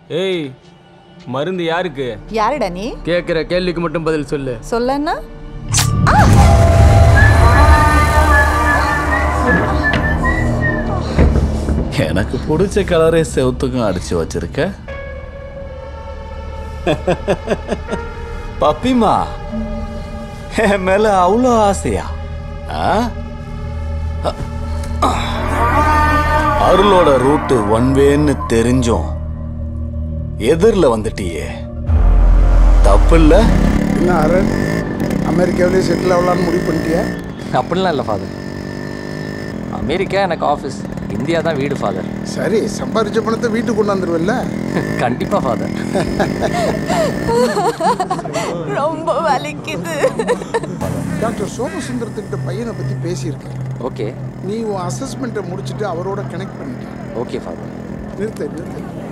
ஏய் மருந்து யாருக்கு யாருடா நீ கேட்குற கேள்விக்கு மட்டும் பதில் சொல்லு சொல்லன்னா எனக்கு பிடிச்ச கலரே செவுத்துக்கும் அடிச்சு வச்சிருக்க பப்பிமா என் மேல அவ்வளோ ஆசையா ஆ? அருளோட ரூட்டு ஒன் வேன்னு தெரிஞ்சும் எதிரில் வந்துட்டியே தப்பு இல்லை என்ன அரண் அமெரிக்காவிலே செட்டில் ஆகலான்னு முடிவு பண்ணிட்டியா அப்படிலாம் இல்லை ஃபாதர் அமெரிக்கா எனக்கு ஆஃபீஸ் இந்தியா தான் வீடு ஃபாதர் சரி சம்பாதிச்ச பணத்தை வீட்டுக்கு கொண்டாந்துருவல்ல கண்டிப்பாக ஃபாதர் ரொம்ப வலிக்குது டாக்டர் சோமசுந்தரத்துக்கிட்ட பையனை பற்றி பேசியிருக்கேன் ஓகே நீ உன் அசஸ்மெண்ட்டை முடிச்சுட்டு அவரோட கனெக்ட் பண்ணிட்ட ஓகே ஃபாதர் நிறுத்து நிறுத்து